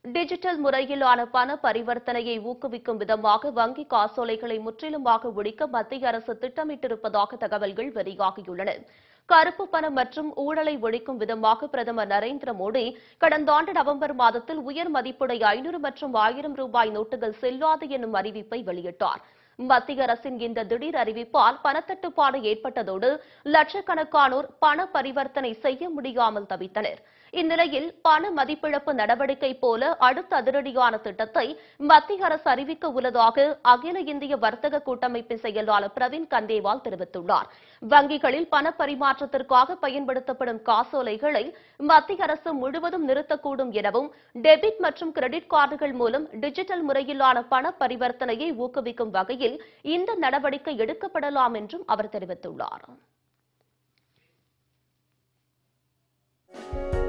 digital முறையிலான பண பரிவர்த்தனையை ஊக்குவிக்கும் விதமாக வங்கி காசோலைகளை முற்றிலுமாக ஒழிக்க மத்திய அரசு திட்டமிட்டிருப்பதாக தகவல்கள் வெளியாகியுள்ளன கருப்பு பணம் மற்றும் ஊழலை ஒழிக்கும் விதமாக பிரதமர் நரேந்திர மோடி கடந்த ஆண்டு நவம்பர் மாதத்தில் உயர் மதிப்புடைய ஐநூறு மற்றும் ஆயிரம் ரூபாய் நோட்டுகள் செல்லாது என்னும் அறிவிப்பை வெளியிட்டார் மத்திய அரசின் இந்த திடீர் அறிவிப்பால் பணத்தட்டுப்பாடு ஏற்பட்டதோடு லட்சக்கணக்கானோர் பண பரிவர்த்தனை செய்ய முடியாமல் தவித்தனர் இந்நிலையில் பண மதிப்பிழப்பு நடவடிக்கை போல அடுத்த அதிரடியான திட்டத்தை மத்திய அரசு அறிவிக்க உள்ளதாக அகில இந்திய வர்த்தக கூட்டமைப்பின் செயலாளர் பிரவீன் கந்தேவால் தெரிவித்துள்ளார் வங்கிகளில் பண பரிமாற்றத்திற்காக பயன்படுத்தப்படும் காசோலைகளை மத்திய அரசு முழுவதும் நிறுத்தக்கூடும் எனவும் டெபிட் மற்றும் கிரெடிட் கார்டுகள் மூலம் டிஜிட்டல் முறையிலான பண பரிவர்த்தனையை ஊக்குவிக்கும் வகையில் இந்த நடவடிக்கை எடுக்கப்படலாம் என்றும் அவர் தெரிவித்துள்ளார்